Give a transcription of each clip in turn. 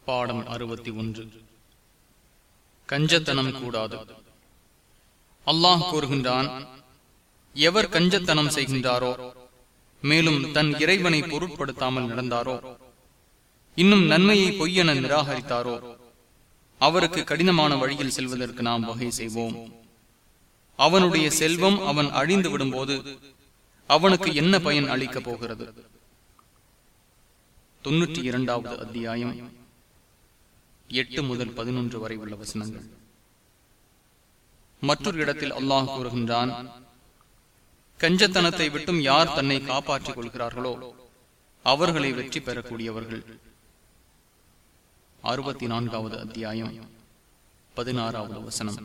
பாடம் அறுபத்தி ஒன்று கஞ்சத்தனம் கூடாது அல்லாஹ் கூறுகின்றான் எவர் கஞ்சத்தனம் செய்கின்றாரோ மேலும் தன் இறைவனை பொருட்படுத்தாமல் நடந்தாரோ இன்னும் நன்மையை பொய்யென நிராகரித்தாரோ அவருக்கு கடினமான வழியில் செல்வதற்கு நாம் வகை செய்வோம் அவனுடைய செல்வம் அவன் அழிந்து விடும்போது அவனுக்கு என்ன பயன் அளிக்கப் போகிறது தொன்னூற்றி இரண்டாவது அத்தியாயம் எட்டு முதல் பதினொன்று வரை உள்ள வசனங்கள் மற்றொரு இடத்தில் அல்லாஹ் கூறுகின்றான் கஞ்சத்தனத்தை விட்டும் யார் தன்னை காப்பாற்றிக் கொள்கிறார்களோ அவர்களை வெற்றி பெறக்கூடியவர்கள் அறுபத்தி நான்காவது அத்தியாயம் பதினாறாவது வசனம்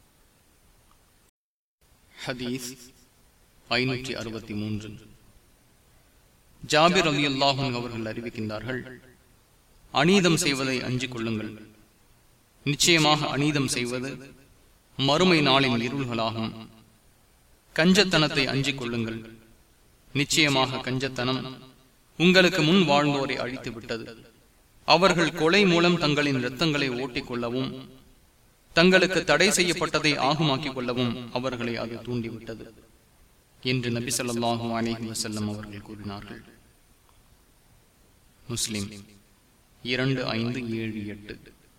ஹதீஸ் ஐநூற்றி அறுபத்தி மூன்று ஜாபிர் அலி அல்லாஹும் அவர்கள் அறிவிக்கின்றார்கள் அநீதம் செய்வதை அஞ்சிக் கொள்ளுங்கள் நிச்சயமாக அநீதம் செய்வது மறுமை நாளின் இருள்களாகும் கஞ்சத்தனத்தை அஞ்சிக் கொள்ளுங்கள் நிச்சயமாக கஞ்சத்தனம் உங்களுக்கு முன் வாழ்ந்தோரை அழித்து விட்டது அவர்கள் கொலை மூலம் தங்களின் இரத்தங்களை ஓட்டிக் கொள்ளவும் தங்களுக்கு தடை செய்யப்பட்டதை ஆகுமாக்கிக் கொள்ளவும் அவர்களை அது தூண்டிவிட்டது என்று நபி சொல்லாஹு அலேஹி வசல்லம் அவர்கள் கூறினார்கள் முஸ்லிம் இரண்டு ஐந்து ஏழு எட்டு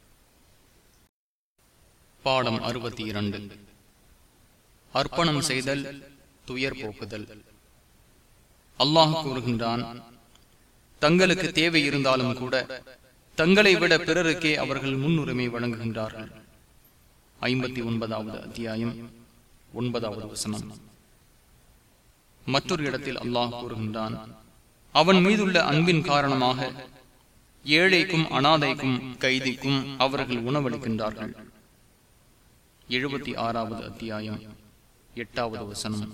பாடம் அறுபத்தி இரண்டு அர்ப்பணம் செய்தல் துயர் போக்குதல் அல்லாஹ் கூறுகின்றான் தங்களுக்கு தேவை இருந்தாலும் கூட தங்களை விட பிறருக்கே அவர்கள் முன்னுரிமை வழங்குகின்றார்கள் ஐம்பத்தி ஒன்பதாவது அத்தியாயம் ஒன்பதாவது வசனம் மற்றொரு இடத்தில் அல்லாஹ் கூறுகின்றான் அவன் மீதுள்ள அன்பின் காரணமாக ஏழைக்கும் அனாதைக்கும் கைதிக்கும் அவர்கள் உணவளிக்கின்றார்கள் எழுபத்தி ஆறாவது அத்தியாயம் எட்டாவது வசனம்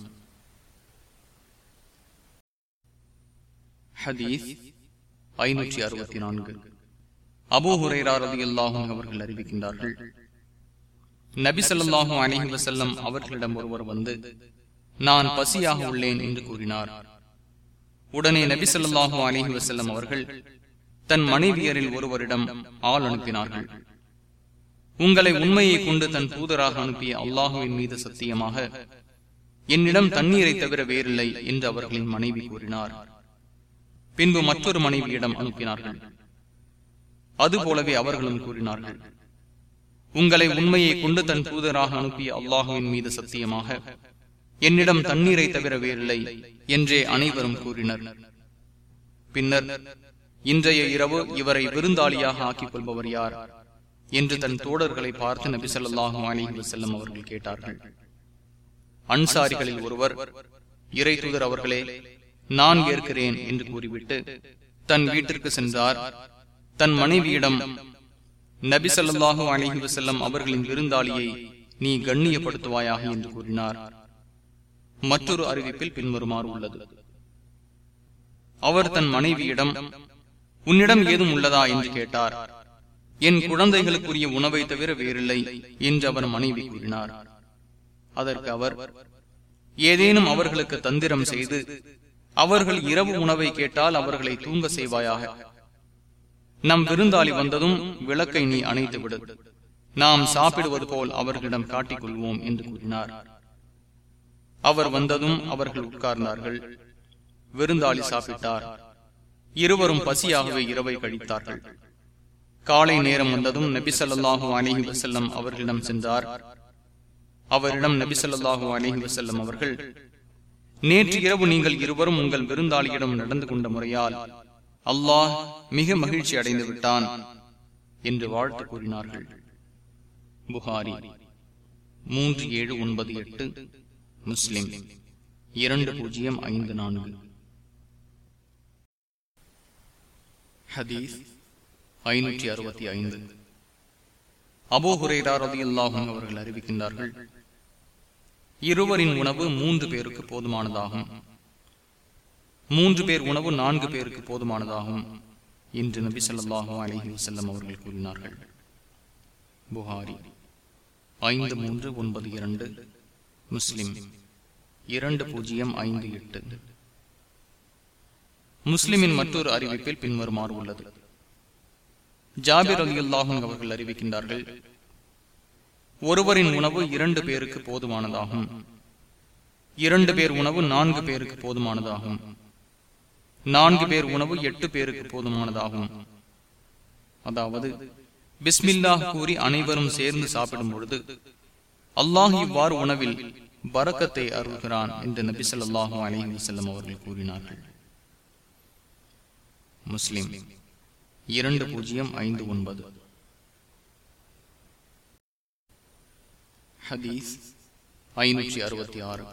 ஹதீஸ் ஐநூற்றி அறுபத்தி நான்கு அபூ ஹுரைராரதி அல்லாஹும் அவர்கள் அறிவிக்கின்றார்கள் நபி சொல்லாஹும் அலிஹி வசல்லம் அவர்களிடம் ஒருவர் வந்து நான் பசியாக உள்ளேன் என்று கூறினார் உடனே நபி சொல்லாஹு அலிஹி வசல்லம் அவர்கள் தன் மனைவியரில் ஒருவரிடம் ஆள் அனுப்பினார்கள் உங்களை உண்மையை கொண்டு தன் தூதராக அனுப்பிய அல்லாஹுவின் மீது சத்தியமாக என்னிடம் தண்ணீரை தவிர வேறில்லை என்று அவர்களின் மனைவி கூறினார் பின்பு மற்றொரு மனைவியிடம் அனுப்பினார்கள் அதுபோலவே அவர்களும் கூறினார்கள் உங்களை உண்மையை கொண்டு தன் தூதராக அனுப்பிய அல்லாஹுவின் மீது சத்தியமாக என்னிடம் தண்ணீரை தவிர வேறில்லை என்றே அனைவரும் கூறினர் பின்னர் இன்றைய இரவு இவரை விருந்தாளியாக ஆக்கிக் கொள்பவர் யார் என்று தன் தோழர்களை பார்த்து நபி சொல்லாஹு அலிஹி வசல்லம் அவர்கள் கேட்டார்கள் அன்சாரிகளில் ஒருவர் இறை தூதர் அவர்களே நான் ஏற்கிறேன் என்று கூறிவிட்டு தன் வீட்டிற்கு சென்றார் தன் மனைவியிடம் நபி சொல்லாஹு அலிஹி வசல்லம் அவர்களின் விருந்தாளியை நீ கண்ணியப்படுத்துவாயாக என்று கூறினார் மற்றொரு அறிவிப்பில் பின்வருமாறு உள்ளது அவர் தன் மனைவியிடம் உன்னிடம் ஏதும் உள்ளதா என்று கேட்டார் என் குழந்தைகளுக்குரிய உணவை தவிர வேறில்லை என்று அவர் மனைவி கூறினார் அதற்கு அவர் ஏதேனும் அவர்களுக்கு தந்திரம் செய்து அவர்கள் இரவு உணவை கேட்டால் அவர்களை தூங்க செய்வாயாக நம் விருந்தாளி வந்ததும் விளக்கை நீ அணைத்து விடு நாம் சாப்பிடுவது போல் அவர்களிடம் காட்டிக் கொள்வோம் என்று கூறினார் அவர் வந்ததும் அவர்கள் உட்கார்ந்தார்கள் விருந்தாளி சாப்பிட்டார் இருவரும் பசியாகவே இரவை கழித்தார்கள் காலை நேரம் வந்ததும் நபி சொல்லாஹு அலிஹி வசல்லம் அவர்களிடம் சென்றார் அவரிடம் நபி சொல்லாஹு அலிஹி வசல்லம் அவர்கள் நேற்று இரவு நீங்கள் இருவரும் உங்கள் விருந்தாளியிடம் நடந்து கொண்ட முறையால் அல்லாஹ் மிக மகிழ்ச்சி அடைந்து விட்டான் என்று வாழ்த்து கூறினார்கள் புகாரி மூன்று ஏழு ஒன்பது எட்டு முஸ்லிம் இரண்டு பூஜ்ஜியம் ஐந்து நான்கு ஹதீஸ் ஐநூற்றி அறுபத்தி ஐந்து அபோ ஹுரேரா ரதி அல்லாஹும் அவர்கள் அறிவிக்கின்றார்கள் இருவரின் உணவு மூன்று பேருக்கு போதுமானதாகும் மூன்று பேர் உணவு நான்கு பேருக்கு போதுமானதாகும் என்று நபி சொல்லாஹு அலஹி வசல்லம் அவர்கள் கூறினார்கள் புகாரி ஐந்து மூன்று ஒன்பது இரண்டு முஸ்லிம் இரண்டு பூஜ்ஜியம் ஐந்து எட்டு முஸ்லிமின் மற்றொரு அறிவிப்பில் பின்வருமாறு உள்ளது ஜாபிர் அலி அல்லாஹும் அவர்கள் அறிவிக்கின்றார்கள் ஒருவரின் உணவு இரண்டு பேருக்கு போதுமானதாகும் இரண்டு பேர் உணவு நான்கு பேருக்கு போதுமானதாகும் நான்கு பேர் உணவு எட்டு பேருக்கு போதுமானதாகும் அதாவது பிஸ்மில்லா கூறி அனைவரும் சேர்ந்து சாப்பிடும் பொழுது அல்லாஹ் இவ்வாறு உணவில் பரக்கத்தை அருள்கிறான் என்று நபி சொல்லாஹு அலி வசல்லம் அவர்கள் கூறினார்கள் முஸ்லிம் இரண்டு பூஜ்ஜியம் ஐந்து ஒன்பது ஹதீஸ் ஐநூற்றி அறுபத்தி ஆறு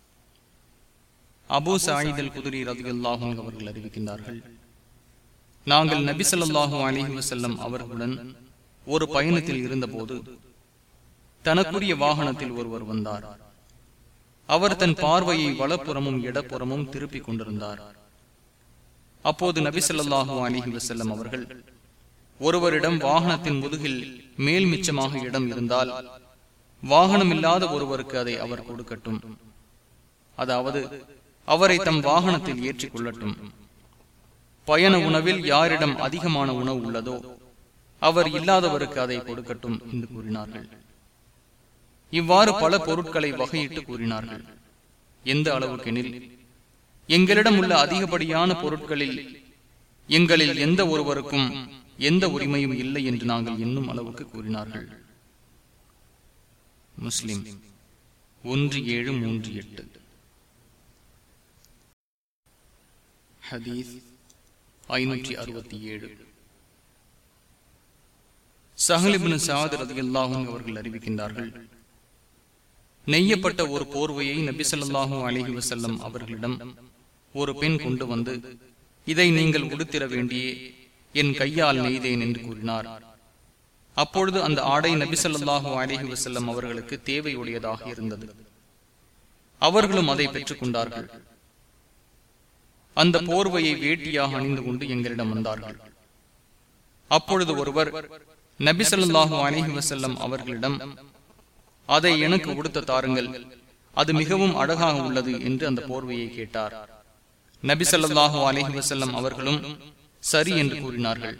அபு சாயிதல் குதிரி ரதியுல்லாஹும் அவர்கள் அறிவிக்கின்றார்கள் நாங்கள் நபி சொல்லாஹு அலிஹி வசல்லம் அவர்களுடன் ஒரு பயணத்தில் இருந்தபோது தனக்குரிய வாகனத்தில் ஒருவர் வந்தார் அவர் தன் பார்வையை வலப்புறமும் இடப்புறமும் திருப்பிக் கொண்டிருந்தார் அப்போது நபி சொல்லாஹு அலிஹி வசல்லம் அவர்கள் ஒருவரிடம் வாகனத்தின் முதுகில் மேல் மிச்சமாக இடம் இருந்தால் வாகனம் இல்லாத ஒருவருக்கு அதை அவர் கொடுக்கட்டும் அதாவது அவரை தம் வாகனத்தில் ஏற்றிக் கொள்ளட்டும் பயண உணவில் யாரிடம் அதிகமான உணவு உள்ளதோ அவர் இல்லாதவருக்கு அதை கொடுக்கட்டும் என்று கூறினார்கள் இவ்வாறு பல பொருட்களை வகையிட்டு கூறினார்கள் எந்த அளவுக்கெனில் எங்களிடம் உள்ள அதிகப்படியான பொருட்களில் எங்களில் எந்த ஒருவருக்கும் எந்த உரிமையும் இல்லை என்று நாங்கள் என்னும் அளவுக்கு கூறினார்கள் முஸ்லிம் ஒன்று ஏழு மூன்று எட்டு ஹதீஸ் ஐநூற்றி அறுபத்தி ஏழு சஹலிபின் சாத் ரதியல்லாஹும் அவர்கள் அறிவிக்கின்றார்கள் நெய்யப்பட்ட ஒரு போர்வையை நபி சொல்லாஹு அலிஹி வசல்லம் அவர்களிடம் ஒரு பெண் கொண்டு வந்து இதை நீங்கள் உடுத்திர வேண்டியே என் கையால் நெய்தேன் என்று கூறினார் அப்பொழுது அந்த ஆடை நபி சொல்லாஹு அலிஹி வசல்லம் அவர்களுக்கு தேவையுடையதாக இருந்தது அவர்களும் அதை பெற்றுக் கொண்டார்கள் அந்த போர்வையை வேட்டியாக அணிந்து கொண்டு எங்களிடம் வந்தார்கள் அப்பொழுது ஒருவர் நபி சொல்லாஹு அலிஹி வசல்லம் அவர்களிடம் அதை எனக்கு உடுத்த தாருங்கள் அது மிகவும் அழகாக உள்ளது என்று அந்த போர்வையை கேட்டார் நபி சொல்லாஹு அலிஹி வசல்லம் அவர்களும் சரி என்று கூறினார்கள்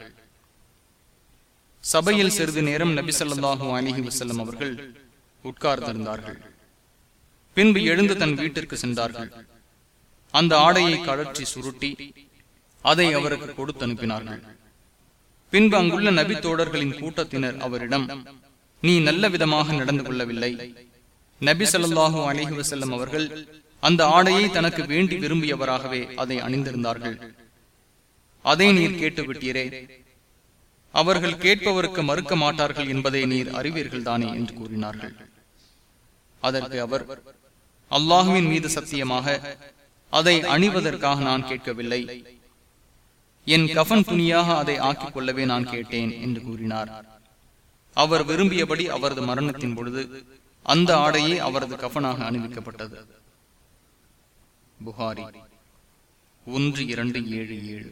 சபையில் சிறிது நேரம் நபி சொல்லாஹு அலிஹி வசல்லம் அவர்கள் உட்கார்ந்திருந்தார்கள் பின்பு எழுந்து தன் வீட்டிற்கு சென்றார்கள் அந்த ஆடையை கழற்றி சுருட்டி அதை அவருக்கு கொடுத்து அனுப்பினார்கள் பின்பு அங்குள்ள நபி தோழர்களின் கூட்டத்தினர் அவரிடம் நீ நல்ல விதமாக நடந்து கொள்ளவில்லை நபி சொல்லாஹு அலிஹி வசல்லம் அவர்கள் அந்த ஆடையை தனக்கு வேண்டி விரும்பியவராகவே அதை அணிந்திருந்தார்கள் அதை நீர் கேட்டு விட்டீரே அவர்கள் கேட்பவருக்கு மறுக்க மாட்டார்கள் என்பதை நீர் அறிவீர்கள் தானே என்று கூறினார்கள் அதற்கு அவர் அல்லாஹுவின் மீது சத்தியமாக அதை அணிவதற்காக நான் கேட்கவில்லை என் கஃன் துணியாக அதை ஆக்கிக் கொள்ளவே நான் கேட்டேன் என்று கூறினார் அவர் விரும்பியபடி அவரது மரணத்தின் பொழுது அந்த ஆடையே அவரது கஃனாக அணிவிக்கப்பட்டது புகாரி ஒன்று இரண்டு ஏழு ஏழு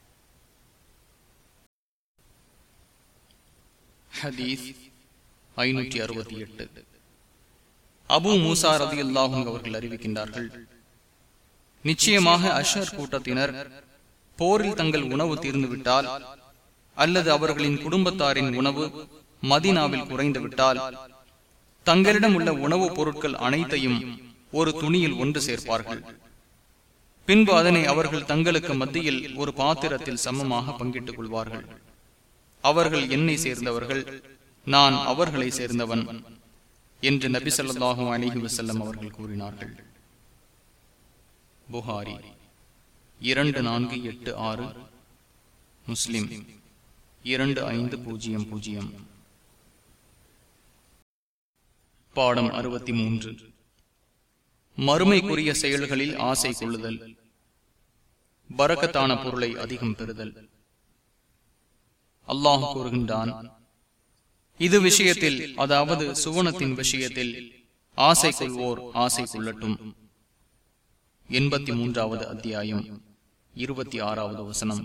ஹதீஸ் ஐநூற்றி அறுபத்தி எட்டு அபு மூசா ரதி அல்லாஹும் அவர்கள் அறிவிக்கின்றார்கள் நிச்சயமாக அஷர் கூட்டத்தினர் போரில் தங்கள் உணவு தீர்ந்துவிட்டால் அல்லது அவர்களின் குடும்பத்தாரின் உணவு மதினாவில் குறைந்துவிட்டால் தங்களிடம் உள்ள உணவுப் பொருட்கள் அனைத்தையும் ஒரு துணியில் ஒன்று சேர்ப்பார்கள் பின்பு அதனை அவர்கள் தங்களுக்கு மத்தியில் ஒரு பாத்திரத்தில் சமமாக பங்கிட்டுக் கொள்வார்கள் அவர்கள் என்னை சேர்ந்தவர்கள் நான் அவர்களை சேர்ந்தவன் என்று நபி சொல்லாஹு அலிஹி வசல்லம் அவர்கள் கூறினார்கள் புகாரி இரண்டு நான்கு எட்டு ஆறு முஸ்லிம் இரண்டு ஐந்து பூஜ்ஜியம் பூஜ்ஜியம் பாடம் அறுபத்தி மூன்று மறுமைக்குரிய செயல்களில் ஆசை கொள்ளுதல் பரக்கத்தான பொருளை அதிகம் பெறுதல் அல்லாஹ் கூறுகின்றான் இது விஷயத்தில் அதாவது சுவனத்தின் விஷயத்தில் ஆசை கொள்வோர் ஆசை கொள்ளட்டும் எண்பத்தி மூன்றாவது அத்தியாயம் இருபத்தி ஆறாவது வசனம்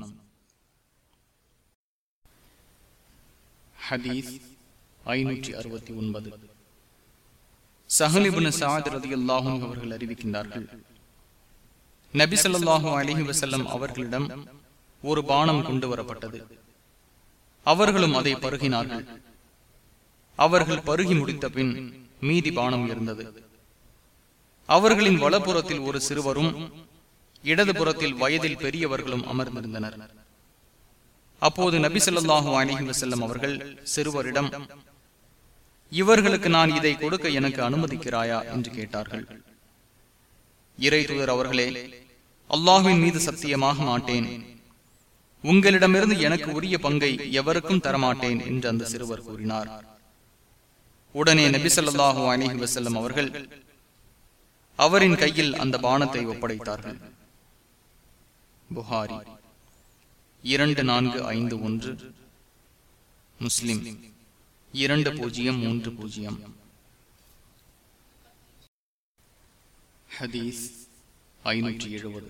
ஹதீஸ் ஐநூற்றி அறுபத்தி ஒன்பது சஹலிபுன் சாத் ரதி அல்லாஹும் அவர்கள் அறிவிக்கின்றார்கள் நபி ஸல்லல்லாஹு அலைஹி வஸல்லம் அவர்களிடம் ஒரு பானம் கொண்டு வரப்பட்டது அவர்களும் அதை பருகினார்கள் அவர்கள் பருகி முடித்த பின் மீதி பானம் இருந்தது அவர்களின் வலப்புறத்தில் ஒரு சிறுவரும் இடதுபுறத்தில் வயதில் பெரியவர்களும் அமர்ந்திருந்தனர் அப்போது நபி ஸல்லல்லாஹு அலைஹி வஸல்லம் அவர்கள் சிறுவரிடம் இவர்களுக்கு நான் இதை கொடுக்க எனக்கு அனுமதிக்கிறாயா என்று கேட்டார்கள் இறை தூதர் அவர்களே அல்லாஹுவின் மீது சத்தியமாக மாட்டேன் உங்களிடமிருந்து எனக்கு உரிய பங்கை எவருக்கும் தரமாட்டேன் என்று அந்த சிறுவர் கூறினார் உடனே நபி ஸல்லல்லாஹு அலைஹி வஸல்லம் அவர்கள் அவரின் கையில் அந்த பானத்தை ஒப்படைத்தார்கள் புகாரி இரண்டு நான்கு ஐந்து ஒன்று முஸ்லிம் இரண்டு பூஜ்ஜியம் மூன்று பூஜ்ஜியம் ஹதீஸ் ஐநூற்றி எழுபது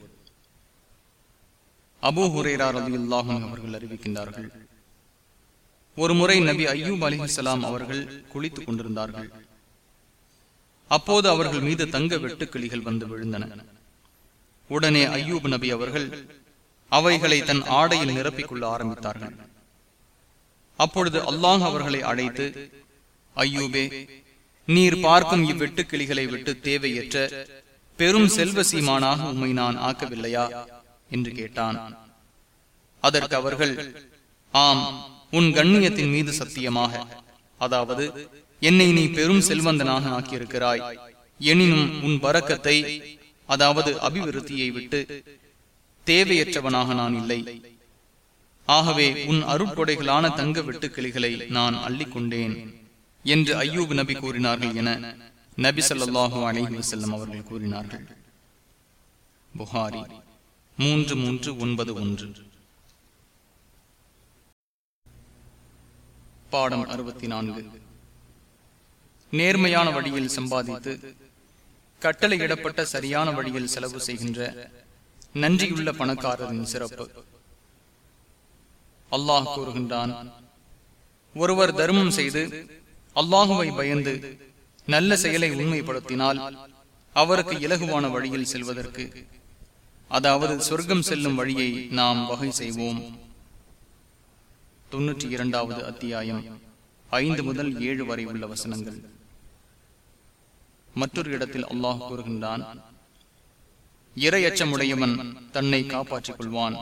அபூ ஹுரேரா ரலியல்லாஹு அவர்கள் அறிவிக்கின்றார்கள் ஒரு முறை நபி ஐயூப் அலிஹலாம் அவர்கள் குளித்துக் கொண்டிருந்தார்கள் அப்போது அவர்கள் மீது தங்க வெட்டுக்கிளிகள் வந்து விழுந்தன உடனே ஐயூப் நபி அவர்கள் அவைகளை தன் ஆடையில் நிரப்பிக் கொள்ள ஆரம்பித்தார்கள் அப்பொழுது அல்லாஹ் அவர்களை அழைத்து ஐயூபே நீர் பார்க்கும் இவ்வெட்டுக்கிளிகளை விட்டு தேவையற்ற பெரும் செல்வ சீமானாக உம்மை நான் ஆக்கவில்லையா என்று கேட்டான் அதற்கு அவர்கள் ஆம் உன் கண்ணியத்தின் மீது சத்தியமாக அதாவது என்னை நீ பெரும் செல்வந்தனாக ஆக்கியிருக்கிறாய் எனினும் உன் பறக்கத்தை அதாவது அபிவிருத்தியை விட்டு தேவையற்றவனாக நான் இல்லை ஆகவே உன் அருட்கொடைகளான தங்க வெட்டுக்கிளிகளை நான் அள்ளிக்கொண்டேன் என்று ஐயூப் நபி கூறினார்கள் என நபி ஸல்லல்லாஹு அலைஹி வஸல்லம் அவர்கள் கூறினார்கள் புகாரி மூன்று மூன்று ஒன்பது ஒன்று பாடம் அறுபத்தி நான்கு நேர்மையான வழியில் சம்பாதித்து கட்டளையிடப்பட்ட சரியான வழியில் செலவு செய்கின்ற நன்றியுள்ள பணக்காரரின் சிறப்பு அல்லாஹ் கூறுகின்றான் ஒருவர் தர்மம் செய்து அல்லாஹுவை பயந்து நல்ல செயலை உண்மைப்படுத்தினால் அவருக்கு இலகுவான வழியில் செல்வதற்கு அதாவது சொர்க்கம் செல்லும் வழியை நாம் வகை செய்வோம் தொன்னூற்றி இரண்டாவது அத்தியாயம் ஐந்து முதல் ஏழு வரை உள்ள வசனங்கள் மற்றொரு இடத்தில் அல்லாஹ் கூறுகின்றான் இரையச்சமுடையவன் தன்னை காப்பாற்றிக் கொள்வான்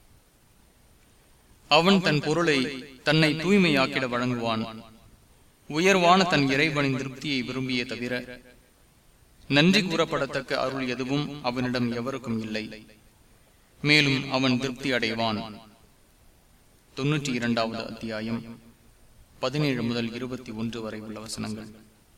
அவன் தன் பொருளை தன்னை தூய்மையாக்கிட வழங்குவான் உயர்வான தன் இறைவனின் திருப்தியை விரும்பிய தவிர நன்றி கூறப்படத்தக்க அருள் எதுவும் அவனிடம் எவருக்கும் இல்லை மேலும் அவன் திருப்தி அடைவான் தொன்னூற்றி இரண்டாவது அத்தியாயம் பதினேழு முதல் இருபத்தி ஒன்று வரை உள்ள வசனங்கள்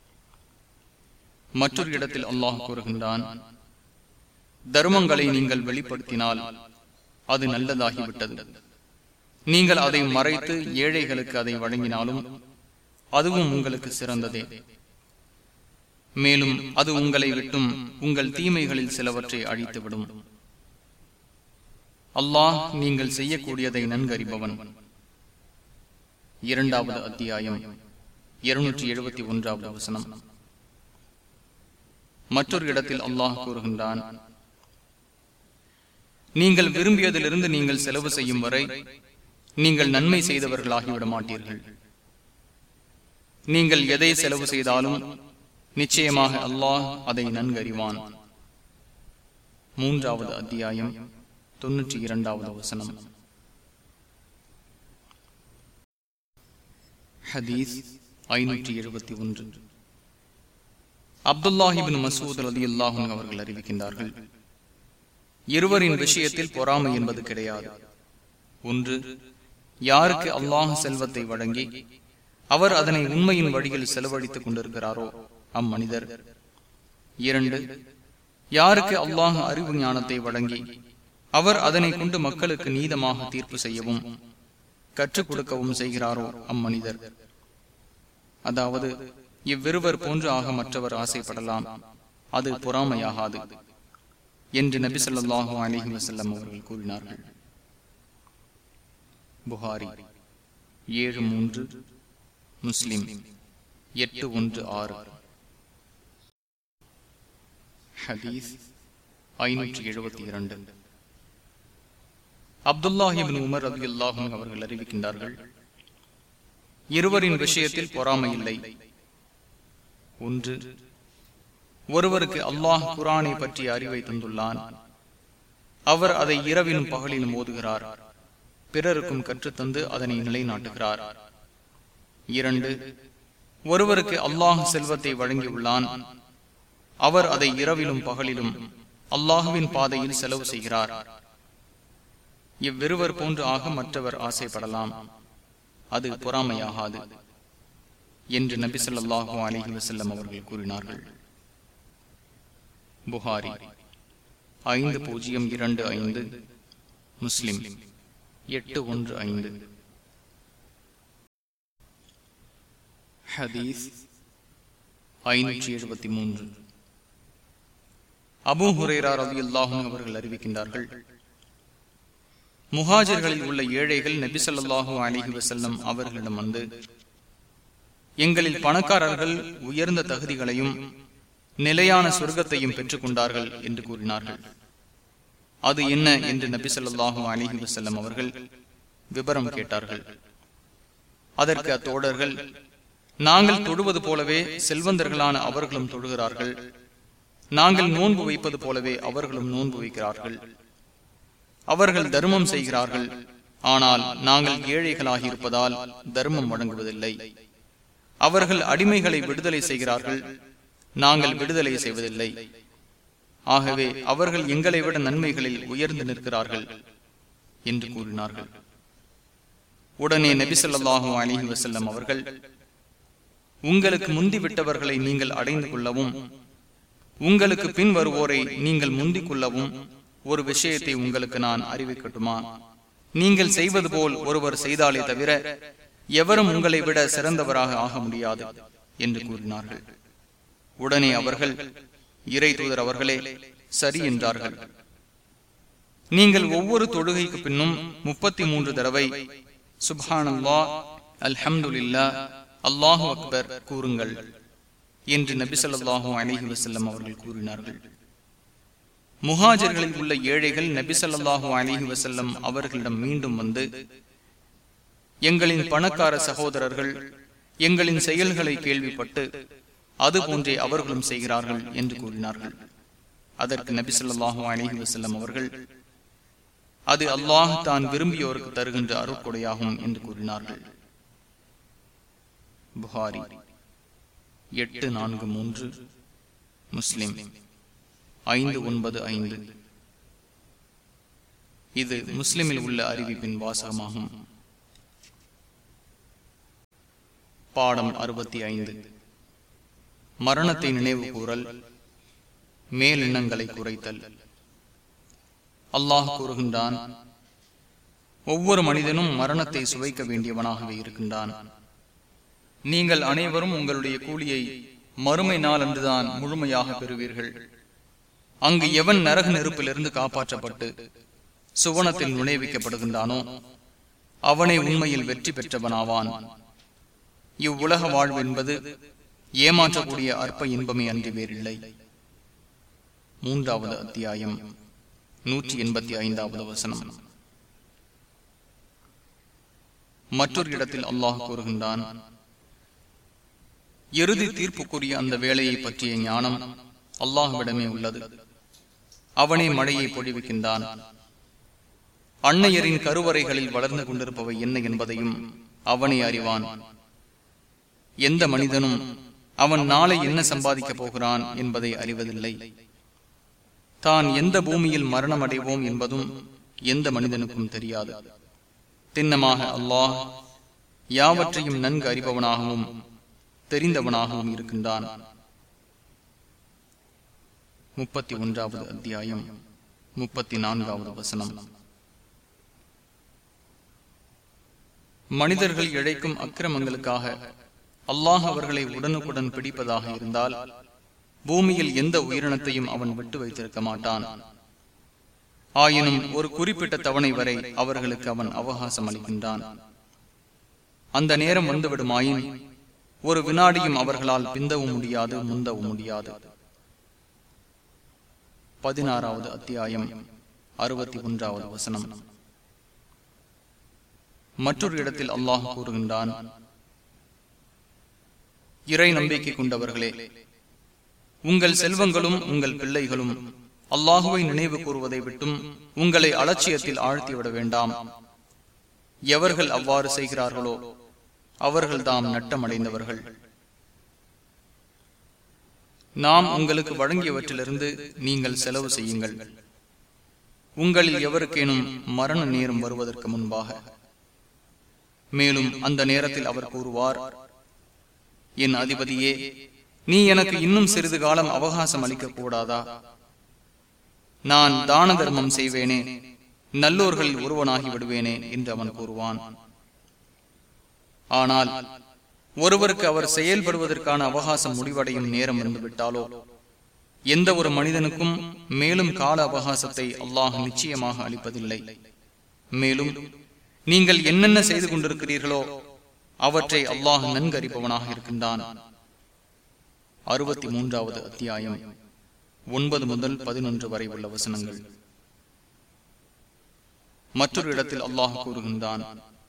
மற்றொரு இடத்தில் அல்லாஹ் கூறுகின்றான் தர்மங்களை நீங்கள் வெளிப்படுத்தினால் அது நல்லதாகிவிட்டது நீங்கள் அதை மறைத்து ஏழைகளுக்கு அதை வழங்கினாலும் அதுவும் உங்களுக்கு சிறந்ததே மேலும் அது உங்களை விட்டும் உங்கள் தீமைகளில் சிலவற்றை அழித்துவிடும் அல்லாஹ் நீங்கள் செய்யக்கூடியதை நன்கறிபவன் இரண்டாவது அத்தியாயம் இருநூற்றி எழுபத்தி ஒன்றாவது வசனம் மற்றொரு இடத்தில் அல்லாஹ் கூறுகின்றான் நீங்கள் விரும்பியதிலிருந்து நீங்கள் செலவு செய்யும் வரை நீங்கள் நன்மை செய்தவர்களாகிவிட மாட்டீர்கள் நீங்கள் எதை செலவு செய்தாலும் நிச்சயமாக அல்லாஹ் அதை நன்கறிவான் மூன்றாவது அத்தியாயம் தொன்னூற்றி இரண்டாவது வசனம் ஹதீஸ் ஐநூற்றி எழுபத்தி ஒன்று அப்துல்லாஹிபின் மசூத் அலி அல்லாஹும் அவர்கள் அறிவிக்கின்றார்கள் இருவரின் விஷயத்தில் பொறாமை என்பது கிடையாது ஒன்று யாருக்கு அல்லாஹ் செல்வத்தை வழங்கி அவர் அதனை உண்மையின் வழியில் செலவழித்துக் கொண்டிருக்கிறாரோ அம்மனிதர் இரண்டு யாருக்கு அல்லாஹ் அறிவு ஞானத்தை வழங்கி அவர் அதனை கொண்டு மக்களுக்கு நீதமாக தீர்ப்பு செய்யவும் கற்றுக் கொடுக்கவும் செய்கிறாரோ அம்மனிதர் அதாவது இவ்விருவர் போன்று ஆக மற்றவர் ஆசைப்படலாம் அது பொறாமையாகாது என்று நபி சொல்லாஹு அலிஹி வசல்லம் அவர்கள் கூறினார்கள் புகாரி ஏழு மூன்று முஸ்லிம் எட்டு ஒன்று ஆறு ஹதீஸ் ஐநூற்றி எழுபத்தி இரண்டு அப்துல்லாஹிபின் உமர் அபி அல்லாஹும் அவர்கள் அறிவிக்கின்றார்கள் இருவரின் விஷயத்தில் பொறாமை இல்லை ஒன்று ஒருவருக்கு அல்லாஹ் குரானை பற்றிய அறிவை தந்துள்ளான் அவர் அதை இரவிலும் பகலிலும் ஓதுகிறார் பிறருக்கும் கற்றுத்தந்து அதனை நிலைநாட்டுகிறார் இரண்டு ஒருவருக்கு அல்லாஹ் செல்வத்தை வழங்கியுள்ளான் அவர் அதை இரவிலும் பகலிலும் அல்லாஹுவின் பாதையில் செலவு செய்கிறார் இவ்விருவர் போன்று ஆக மற்றவர் ஆசைப்படலாம் அது பொறாமையாகாது என்று நபி சொல்லாஹு அலிஹி வசல்லம் அவர்கள் கூறினார்கள் புகாரி ஐந்து பூஜ்ஜியம் இரண்டு ஐந்து முஸ்லிம் எட்டு ஒன்று ஐந்து ஹதீஸ் ஐநூற்றி எழுபத்தி மூன்று அபு ஹுரேரா ரவி அல்லாஹும் அவர்கள் அறிவிக்கின்றார்கள் முஹாஜர்களில் உள்ள ஏழைகள் நபிசல்லாஹு அலிஹி வசல்லம் அவர்களிடம் வந்து எங்களில் பணக்காரர்கள் உயர்ந்த தகுதிகளையும் நிலையான சொர்க்கத்தையும் பெற்றுக் கொண்டார்கள் என்று கூறினார்கள் அது என்ன என்று நபி சொல்லாஹு அலிஹி வசல்லம் அவர்கள் விபரம் கேட்டார்கள் அதற்கு அத்தோடர்கள் நாங்கள் தொழுவது போலவே செல்வந்தர்களான அவர்களும் தொழுகிறார்கள் நாங்கள் நோன்பு வைப்பது போலவே அவர்களும் நோன்பு வைக்கிறார்கள் அவர்கள் தர்மம் செய்கிறார்கள் ஆனால் நாங்கள் ஏழைகளாகி இருப்பதால் தர்மம் வழங்குவதில்லை அவர்கள் அடிமைகளை விடுதலை செய்கிறார்கள் நாங்கள் விடுதலை செய்வதில்லை ஆகவே அவர்கள் எங்களை விட நன்மைகளில் உயர்ந்து நிற்கிறார்கள் என்று கூறினார்கள் உடனே நபிசல்லாஹு அலிஹி வசல்லம் அவர்கள் உங்களுக்கு முந்திவிட்டவர்களை நீங்கள் அடைந்து கொள்ளவும் உங்களுக்கு பின் வருவோரை நீங்கள் முந்திக் கொள்ளவும் ஒரு விஷயத்தை உங்களுக்கு நான் அறிவிக்கட்டுமா நீங்கள் செய்வது போல் ஒருவர் செய்தாலே தவிர எவரும் உங்களை விட சிறந்தவராக ஆக முடியாது என்று கூறினார்கள் உடனே அவர்கள் இறை தூதர் அவர்களே சரி என்றார்கள் நீங்கள் ஒவ்வொரு தொழுகைக்கு பின்னும் முப்பத்தி மூன்று தடவை சுபானல்லா அல்ஹம்துல்லா அல்லாஹு அக்பர் கூறுங்கள் என்று நபிசல்லாஹூ அலிஹி வசல்லம் அவர்கள் கூறினார்கள் முஹாஜர்களில் உள்ள ஏழைகள் நபிசல்லாஹூ அலிஹி வசல்லம் அவர்களிடம் மீண்டும் வந்து எங்களின் பணக்கார சகோதரர்கள் எங்களின் செயல்களை கேள்விப்பட்டு அது போன்றே அவர்களும் செய்கிறார்கள் என்று கூறினார்கள் அதற்கு நபி சொல்லாஹு அலிஹி வசல்லம் அவர்கள் அது அல்லாஹ் தான் விரும்பியோருக்கு தருகின்ற அருட்கொடையாகும் என்று கூறினார்கள் புகாரி எட்டு நான்கு மூன்று முஸ்லிம் ஐந்து ஒன்பது ஐந்து இது முஸ்லிமில் உள்ள அறிவிப்பின் வாசகமாகும் பாடம் அறுபத்தி ஐந்து மரணத்தை நினைவு கூறல் மேலினங்களை குறைத்தல் அல்லாஹ் கூறுகின்றான் ஒவ்வொரு மனிதனும் மரணத்தை சுவைக்க வேண்டியவனாகவே இருக்கின்றான் நீங்கள் அனைவரும் உங்களுடைய கூலியை மறுமை நாள் அன்றுதான் முழுமையாக பெறுவீர்கள் அங்கு எவன் நரக நெருப்பிலிருந்து காப்பாற்றப்பட்டு சுவனத்தில் நுழைவிக்கப்படுகின்றானோ அவனை உண்மையில் வெற்றி பெற்றவனாவான் இவ்வுலக வாழ்வு என்பது ஏமாற்றக்கூடிய அற்ப இன்பமே அன்றி வேறில்லை மூன்றாவது அத்தியாயம் நூற்றி எண்பத்தி ஐந்தாவது வசனம் மற்றொரு இடத்தில் அல்லாஹ் கூறுகின்றான் இறுதி தீர்ப்புக்குரிய அந்த வேலையை பற்றிய ஞானம் அல்லாஹுவிடமே உள்ளது அவனே மழையை பொழிவிக்கின்றான் அன்னையரின் கருவறைகளில் வளர்ந்து கொண்டிருப்பவை என்ன என்பதையும் அவனே அறிவான் எந்த மனிதனும் அவன் நாளை என்ன சம்பாதிக்கப் போகிறான் என்பதை அறிவதில்லை தான் எந்த பூமியில் மரணம் அடைவோம் என்பதும் எந்த மனிதனுக்கும் தெரியாது திண்ணமாக அல்லாஹ் யாவற்றையும் நன்கு அறிபவனாகவும் தெரிந்தவனாகவும் இருக்கின்றான் முப்பத்தி ஒன்றாவது அத்தியாயம் முப்பத்தி நான்காவது வசனம் மனிதர்கள் இழைக்கும் அக்கிரமங்களுக்காக அல்லாஹ் அவர்களை உடனுக்குடன் பிடிப்பதாக இருந்தால் பூமியில் எந்த உயிரினத்தையும் அவன் விட்டு வைத்திருக்க மாட்டான் ஆயினும் ஒரு குறிப்பிட்ட தவணை வரை அவர்களுக்கு அவன் அவகாசம் அளிக்கின்றான் அந்த நேரம் வந்துவிடுமாயின் ஒரு வினாடியும் அவர்களால் பிந்தவும் முடியாது முந்தவும் முடியாது பதினாறாவது அத்தியாயம் அறுபத்தி ஒன்றாவது வசனம் மற்றொரு இடத்தில் அல்லாஹ் கூறுகின்றான் இறை நம்பிக்கை கொண்டவர்களே உங்கள் செல்வங்களும் உங்கள் பிள்ளைகளும் அல்லாஹுவை நினைவு கூறுவதை விட்டும் உங்களை அலட்சியத்தில் ஆழ்த்திவிட வேண்டாம் எவர்கள் அவ்வாறு செய்கிறார்களோ அவர்கள் தாம் நட்டமடைந்தவர்கள் நாம் உங்களுக்கு வழங்கியவற்றிலிருந்து நீங்கள் செலவு செய்யுங்கள் உங்களில் எவருக்கேனும் மரண நேரம் வருவதற்கு முன்பாக மேலும் அந்த நேரத்தில் அவர் கூறுவார் என் அதிபதியே நீ எனக்கு இன்னும் சிறிது காலம் அவகாசம் அளிக்க கூடாதா நான் தான தர்மம் செய்வேனே நல்லோர்களில் ஒருவனாகி விடுவேனே என்று அவன் கூறுவான் ஆனால் ஒருவருக்கு அவர் செயல்படுவதற்கான அவகாசம் முடிவடையும் நேரம் இருந்துவிட்டாலோ எந்த ஒரு மனிதனுக்கும் மேலும் கால அவகாசத்தை அல்லாஹ் நிச்சயமாக அளிப்பதில்லை மேலும் நீங்கள் என்னென்ன செய்து கொண்டிருக்கிறீர்களோ அவற்றை அல்லாஹ் நன்கறிப்பவனாக இருக்கின்றான் அறுபத்தி மூன்றாவது அத்தியாயம் ஒன்பது முதல் பதினொன்று வரை உள்ள வசனங்கள் மற்றொரு இடத்தில் அல்லாஹ் கூறுகின்றான்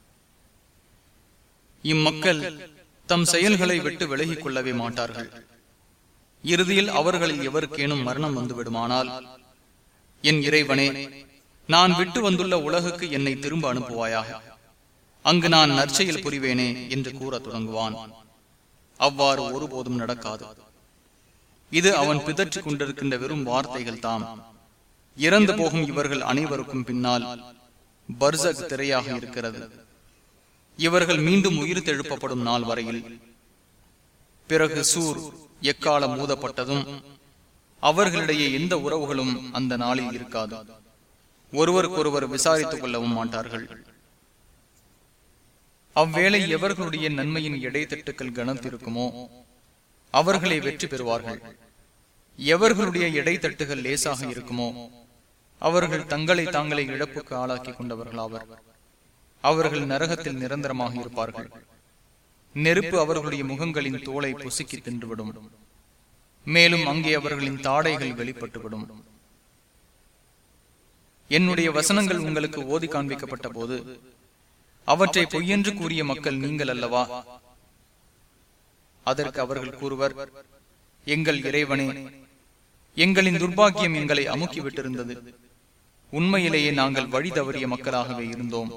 இம்மக்கள் தம் செயல்களை விட்டு விலகிக் கொள்ளவே மாட்டார்கள் இறுதியில் அவர்களில் எவருக்கேனும் மரணம் வந்து விடுமானால் என் இறைவனே நான் விட்டு வந்துள்ள உலகுக்கு என்னை திரும்ப அனுப்புவாயாக அங்கு நான் நற்செயல் புரிவேனே என்று கூற தொடங்குவான் அவ்வாறு ஒருபோதும் நடக்காது இது அவன் பிதற்றிக் கொண்டிருக்கின்ற வெறும் வார்த்தைகள் தாம் இறந்து போகும் இவர்கள் அனைவருக்கும் பின்னால் பர்சக் திரையாக இருக்கிறது இவர்கள் மீண்டும் உயிர் தெழுப்பப்படும் நாள் வரையில் பிறகு சூர் எக்காலம் மூதப்பட்டதும் அவர்களிடையே எந்த உறவுகளும் அந்த நாளில் இருக்காது ஒருவருக்கொருவர் விசாரித்துக் கொள்ளவும் மாட்டார்கள் அவ்வேளை எவர்களுடைய நன்மையின் இடைத்தட்டுக்கள் கனத்திருக்குமோ அவர்களை வெற்றி பெறுவார்கள் எவர்களுடைய இடைத்தட்டுகள் லேசாக இருக்குமோ அவர்கள் தங்களை தாங்களே இழப்புக்கு ஆளாக்கி கொண்டவர்களாவர் அவர்கள் நரகத்தில் நிரந்தரமாக இருப்பார்கள் நெருப்பு அவர்களுடைய முகங்களின் தோலை பொசுக்கி தின்றுவிடும் மேலும் அங்கே அவர்களின் தாடைகள் வெளிப்பட்டுவிடும் என்னுடைய வசனங்கள் உங்களுக்கு ஓதி காண்பிக்கப்பட்ட போது அவற்றை பொய்யென்று கூறிய மக்கள் நீங்கள் அல்லவா அதற்கு அவர்கள் கூறுவர் எங்கள் இறைவனே எங்களின் துர்பாக்கியம் எங்களை அமுக்கி விட்டிருந்தது உண்மையிலேயே நாங்கள் வழி தவறிய மக்களாகவே இருந்தோம்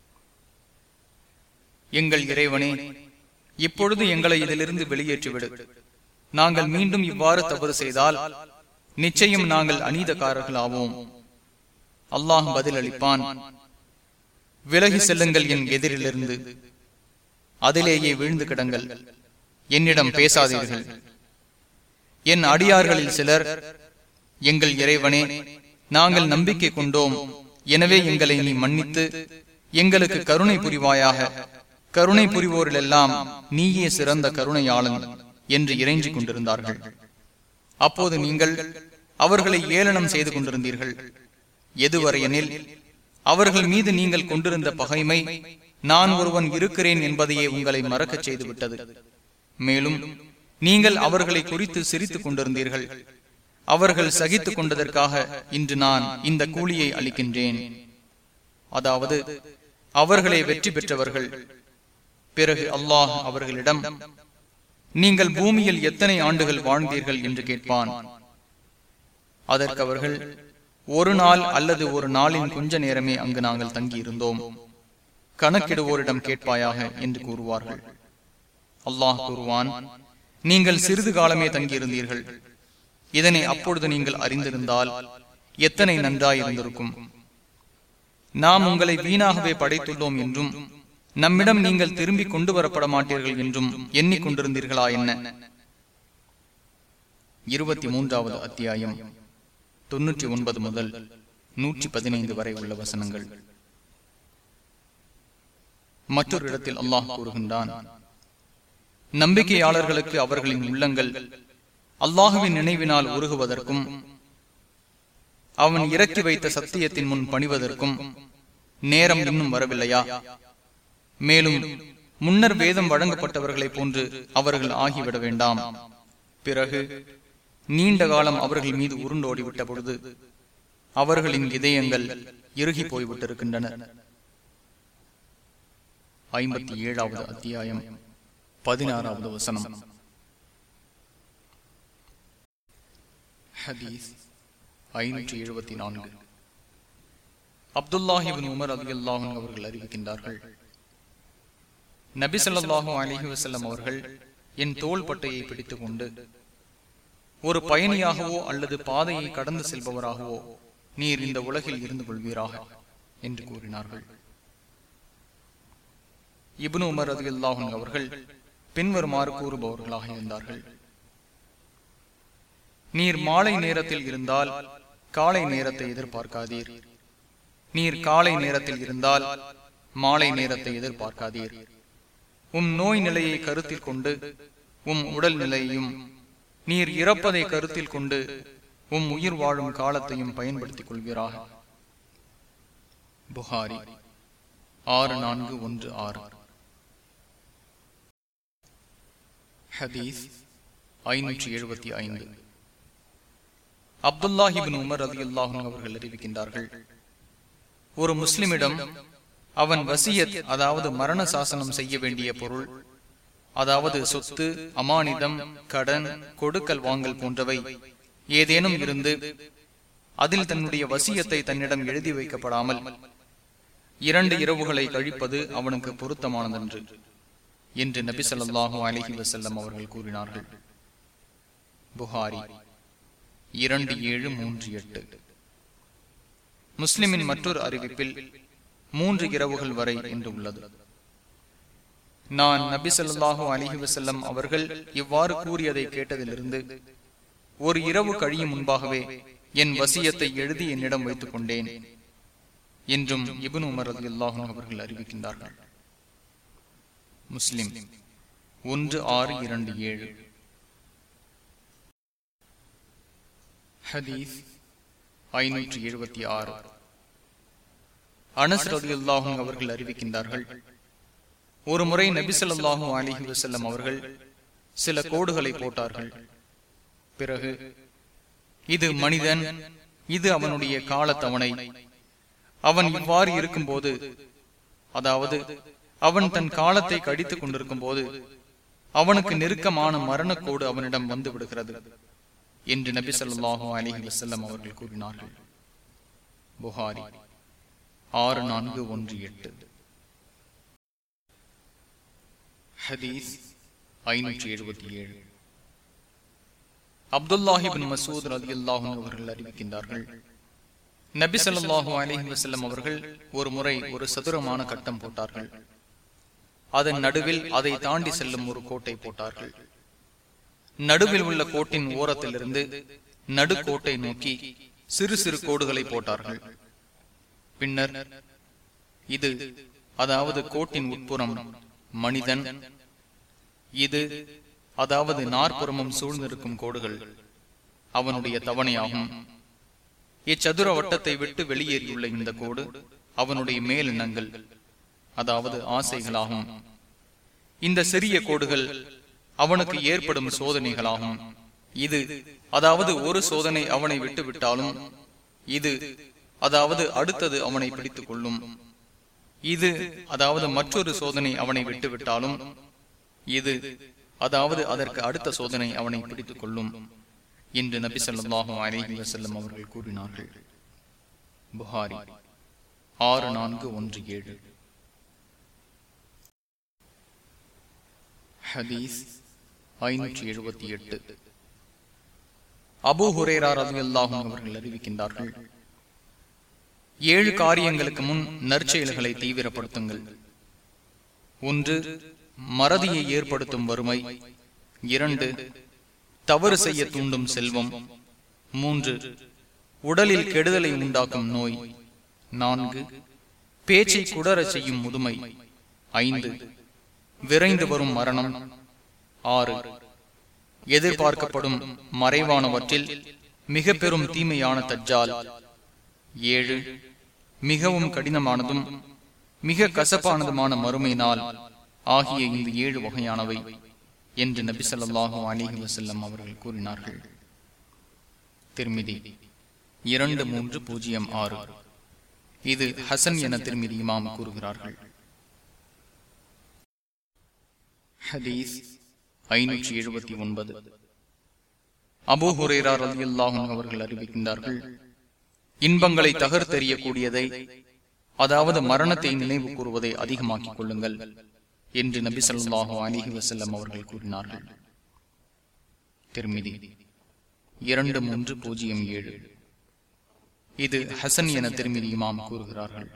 எங்கள் இறைவனே இப்பொழுது எங்களை இதிலிருந்து வெளியேற்றிவிடு நாங்கள் மீண்டும் இவ்வாறு தவறு செய்தால் நிச்சயம் நாங்கள் அநீதக்காரர்கள் ஆவோம் அல்லாஹ் பதிலளிப்பான் விலகி செல்லுங்கள் என் எதிரிலிருந்து அதிலேயே வீழ்ந்து கிடங்கள் என்னிடம் பேசாதீர்கள் என் அடியார்களில் சிலர் எங்கள் இறைவனே நாங்கள் நம்பிக்கை கொண்டோம் எனவே எங்களை நீ மன்னித்து எங்களுக்கு கருணை புரிவாயாக கருணை புரிவோரிலெல்லாம் நீயே சிறந்த கருணையாளன் என்று இறைஞ்சிக் கொண்டிருந்தார்கள் அப்போது நீங்கள் அவர்களை ஏளனம் செய்து கொண்டிருந்தீர்கள் எதுவரையெனில் அவர்கள் மீது நீங்கள் கொண்டிருந்த பகைமை நான் ஒருவன் இருக்கிறேன் என்பதையே உங்களை மறக்கச் செய்துவிட்டது மேலும் நீங்கள் அவர்களை குறித்து சிரித்துக் கொண்டிருந்தீர்கள் அவர்கள் சகித்துக் கொண்டதற்காக இன்று நான் இந்த கூலியை அளிக்கின்றேன் அதாவது அவர்களே வெற்றி பெற்றவர்கள் பிறகு அல்லாஹ் அவர்களிடம் நீங்கள் பூமியில் எத்தனை ஆண்டுகள் வாழ்ந்தீர்கள் என்று கேட்பான் அதற்கு அவர்கள் ஒரு நாள் அல்லது ஒரு நாளின் கொஞ்ச நேரமே அங்கு நாங்கள் தங்கியிருந்தோம் கணக்கிடுவோரிடம் கேட்பாயாக என்று கூறுவார்கள் அல்லாஹ் கூறுவான் நீங்கள் சிறிது காலமே தங்கியிருந்தீர்கள் இதனை அப்பொழுது நீங்கள் அறிந்திருந்தால் எத்தனை நன்றாயிருந்திருக்கும் நாம் உங்களை வீணாகவே படைத்துள்ளோம் என்றும் நம்மிடம் நீங்கள் திரும்பி கொண்டு வரப்பட மாட்டீர்கள் என்றும் எண்ணிக்கொண்டிருந்தீர்களா என்ன இருபத்தி மூன்றாவது அத்தியாயம் தொன்னூற்றி ஒன்பது முதல் நூற்றி பதினைந்து வரை உள்ள வசனங்கள் மற்றொரு இடத்தில் அல்லாஹ் கூறுகின்றான் நம்பிக்கையாளர்களுக்கு அவர்களின் உள்ளங்கள் அல்லாஹுவின் நினைவினால் உருகுவதற்கும் அவன் இறக்கி வைத்த சத்தியத்தின் முன் பணிவதற்கும் நேரம் இன்னும் வரவில்லையா மேலும் முன்னர் வேதம் வழங்கப்பட்டவர்களைப் போன்று அவர்கள் ஆகிவிட வேண்டாம் பிறகு நீண்ட காலம் அவர்கள் மீது உருண்டோடிவிட்ட பொழுது அவர்களின் இதயங்கள் இறுகி போய்விட்டிருக்கின்றன ஐம்பத்தி ஏழாவது அத்தியாயம் பதினாறாவது வசனம் ஹதீஸ் ஐநூற்றி எழுபத்தி நான்கு அப்துல்லாஹிபின் உமர் அலி அல்லாஹன் அவர்கள் அறிவிக்கின்றார்கள் நபி ஸல்லல்லாஹு அலைஹி வஸல்லம் அவர்கள் என் தோள் பட்டையை பிடித்துக் கொண்டு ஒரு பயணியாகவோ அல்லது பாதையை கடந்து செல்பவராகவோ நீர் இந்த உலகில் இருந்து கொள்வீராக என்று கூறினார்கள் இப்னு உமர் அலி அல்லாஹன் அவர்கள் பின்வருமாறு கூறுபவர்களாக இருந்தார்கள் நீர் மாலை நேரத்தில் இருந்தால் காலை நேரத்தை எதிர்பார்க்காதீர் நீர் காலை நேரத்தில் இருந்தால் மாலை நேரத்தை எதிர்பார்க்காதீர் உம் நோய் நிலையை கருத்தில் கொண்டு உம் உடல் நிலையையும் நீர் இறப்பதை கருத்தில் கொண்டு உம் உயிர் வாழும் காலத்தையும் பயன்படுத்திக் கொள்வீராக புகாரி ஆறு நான்கு ஒன்று ஆறு ஹதீஸ் ஐநூற்றி எழுபத்தி ஐந்து அப்துல்லாஹிபின் உமர் அலி அல்லாஹும் அவர்கள் அறிவிக்கின்றார்கள் ஒரு முஸ்லிமிடம் அவன் வசியத் அதாவது மரண சாசனம் செய்ய வேண்டிய பொருள் அதாவது சொத்து அமானிதம் கடன் கொடுக்கல் வாங்கல் போன்றவை ஏதேனும் இருந்து அதில் தன்னுடைய வசியத்தை தன்னிடம் எழுதி வைக்கப்படாமல் இரண்டு இரவுகளை கழிப்பது அவனுக்கு பொருத்தமானதன்று என்று நபி சொல்லாஹு அலஹி வசல்லம் அவர்கள் கூறினார்கள் புகாரி இரண்டு ஏழு மூன்று எட்டு முஸ்லிமின் மற்றொரு அறிவிப்பில் மூன்று இரவுகள் வரை என்று உள்ளது நான் நபி சொல்லாஹு அலிஹி வசல்லம் அவர்கள் இவ்வாறு கூறியதை கேட்டதிலிருந்து ஒரு இரவு கழியும் முன்பாகவே என் வசியத்தை எழுதி என்னிடம் வைத்துக் கொண்டேன் என்றும் இபுன் உமர் அலி அல்லாஹும் அவர்கள் அறிவிக்கின்றார்கள் முஸ்லிம் ஒன்று ஆறு இரண்டு ஏழு ஹதீஸ் ஐநூற்றி எழுபத்தி ஆறு அனஸ் ரதி அல்லாஹும் அவர்கள் அறிவிக்கின்றார்கள் ஒரு முறை நபிசல்லாஹும் அலிஹி வசல்லம் அவர்கள் சில கோடுகளை போட்டார்கள் பிறகு இது மனிதன் இது அவனுடைய காலத்தவணை அவன் இவ்வாறு இருக்கும்போது அதாவது அவன் தன் காலத்தை கடித்துக் கொண்டிருக்கும் போது அவனுக்கு நெருக்கமான மரணக்கோடு அவனிடம் வந்து விடுகிறது என்று நபி சொல்லாஹு அலிஹி வசல்லம் அவர்கள் கூறினார்கள் புகாரி ஆறு நான்கு ஒன்று எட்டு ஹதீஸ் ஐநூற்றி எழுபத்தி ஏழு அப்துல்லாஹிபின் மசூத் அலி அல்லாஹும் அவர்கள் அறிவிக்கின்றார்கள் நபி சொல்லாஹு அலிஹி வசல்லம் அவர்கள் ஒரு முறை ஒரு சதுரமான கட்டம் போட்டார்கள் அதன் நடுவில் அதை தாண்டி செல்லும் ஒரு கோட்டை போட்டார்கள் நடுவில் உள்ள கோட்டின் ஓரத்திலிருந்து நடுக்கோட்டை நோக்கி சிறு சிறு கோடுகளை போட்டார்கள் பின்னர் இது அதாவது கோட்டின் உட்புறம் மனிதன் இது அதாவது நாற்புறமும் சூழ்ந்திருக்கும் கோடுகள் அவனுடைய தவணையாகும் இச்சதுர வட்டத்தை விட்டு வெளியேறியுள்ள இந்த கோடு அவனுடைய மேலினங்கள் அதாவது ஆசைகளாகும் இந்த சிறிய கோடுகள் அவனுக்கு ஏற்படும் சோதனைகளாகும் இது அதாவது ஒரு சோதனை அவனை விட்டு விட்டாலும் இது அதாவது அடுத்தது அவனை பிடித்துக் கொள்ளும் இது அதாவது மற்றொரு சோதனை அவனை விட்டு விட்டாலும் இது அதாவது அதற்கு அடுத்த சோதனை அவனை பிடித்துக் கொள்ளும் என்று நபி சொல்லாஹும் அலஹி வசல்லம் அவர்கள் கூறினார்கள் புகாரி ஆறு நான்கு ஒன்று ஏழு ஹதீஸ் ஐநூற்றி எழுபத்தி எட்டு அபு ஹுரேரா ரவி அல்லாஹும் அவர்கள் அறிவிக்கின்றார்கள் ஏழு காரியங்களுக்கு முன் நற்செயல்களை தீவிரப்படுத்துங்கள் ஒன்று மறதியை ஏற்படுத்தும் வறுமை இரண்டு தவறு செய்ய தூண்டும் செல்வம் மூன்று உடலில் கெடுதலை உண்டாக்கும் நோய் நான்கு பேச்சை குடரச் செய்யும் முதுமை ஐந்து விரைந்து வரும் மரணம் ஆறு எதிர்பார்க்கப்படும் மறைவானவற்றில் மிக பெரும் தீமையான தஜ்ஜால் ஏழு மிகவும் கடினமானதும் மிக கசப்பானதுமான மறுமை நாள் ஆகிய இந்த ஏழு வகையானவை என்று நபி ஸல்லல்லாஹு அலிஹி வசல்லம் அவர்கள் கூறினார்கள் திருமிதி இரண்டு மூன்று பூஜ்ஜியம் ஆறு இது ஹசன் என திருமிதி இமாம் கூறுகிறார்கள் ஹதீஸ் ஐநூற்றி எழுபத்தி ஒன்பது அபூ ஹுரேரா ரலியல்லாஹு அவர்கள் அறிவிக்கின்றார்கள் இன்பங்களை தகர்த்தெறியக்கூடியதை அதாவது மரணத்தை நினைவு கூறுவதை அதிகமாக்கிக் கொள்ளுங்கள் என்று நபி ஸல்லல்லாஹு அலிஹி வசல்லம் அவர்கள் கூறினார்கள் திருமிதி இரண்டு மூன்று பூஜ்ஜியம் ஏழு இது ஹசன் என திருமிதி இமாம் கூறுகிறார்கள்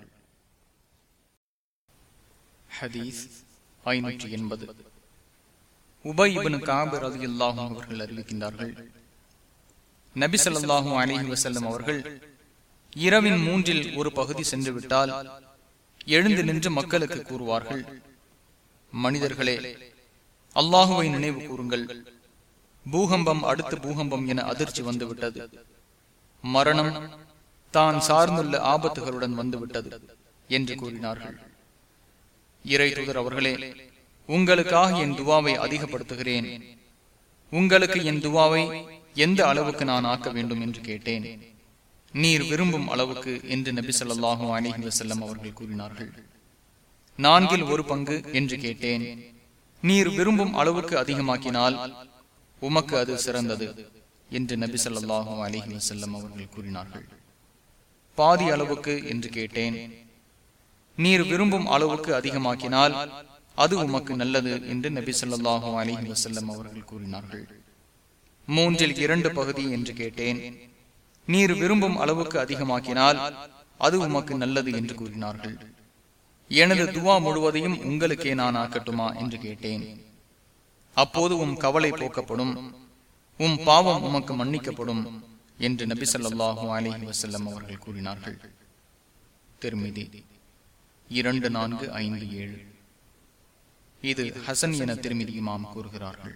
ஹதீஸ் ஐநூற்றி எண்பது உபை இபனு காபு ரலியல்லாஹு அவர்கள் அறிவிக்கின்றார்கள் நபி ஸல்லல்லாஹு அலைஹி வஸல்லம் அவர்கள் இரவின் மூன்றில் ஒரு பகுதி சென்று விட்டால் எழுந்து நின்று மக்களுக்கு கூறுவார்கள் மனிதர்களே அல்லாஹுவை நினைவு கூறுங்கள் பூகம்பம் அடுத்து பூகம்பம் என அதிர்ச்சி வந்துவிட்டது மரணம் தான் சார்ந்துள்ள ஆபத்துகளுடன் வந்துவிட்டது என்று கூறினார்கள் இறை தூதர் அவர்களே உங்களுக்காக என் துவாவை அதிகப்படுத்துகிறேன் உங்களுக்கு என் துவாவை எந்த அளவுக்கு நான் ஆக்க வேண்டும் என்று கேட்டேன் நீர் விரும்பும் அளவுக்கு என்று நபி சொல்லாஹு அலிஹி வசல்லம் அவர்கள் கூறினார்கள் நான்கில் ஒரு பங்கு என்று கேட்டேன் நீர் விரும்பும் அளவுக்கு அதிகமாக்கினால் உமக்கு அது சிறந்தது என்று நபி சொல்லாஹு அலிஹி வசல்லம் அவர்கள் கூறினார்கள் பாதி அளவுக்கு என்று கேட்டேன் நீர் விரும்பும் அளவுக்கு அதிகமாக்கினால் அது உமக்கு நல்லது என்று நபி சொல்லாஹு அலிஹி வசல்லம் அவர்கள் கூறினார்கள் மூன்றில் இரண்டு பகுதி என்று கேட்டேன் நீர் விரும்பும் அளவுக்கு அதிகமாக்கினால் அது உமக்கு நல்லது என்று கூறினார்கள் எனது துவா முழுவதையும் உங்களுக்கே நான் ஆக்கட்டுமா என்று கேட்டேன் அப்போது உம் கவலை போக்கப்படும் உம் பாவம் உமக்கு மன்னிக்கப்படும் என்று நபி சொல்லாஹு அலிஹி வசல்லம் அவர்கள் கூறினார்கள் திருமிதி இரண்டு நான்கு ஐந்து ஏழு இது ஹசன் என திருமிதி இமாம் கூறுகிறார்கள்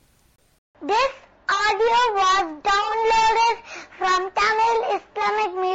This audio was downloaded from TamilIslamicMedia.com.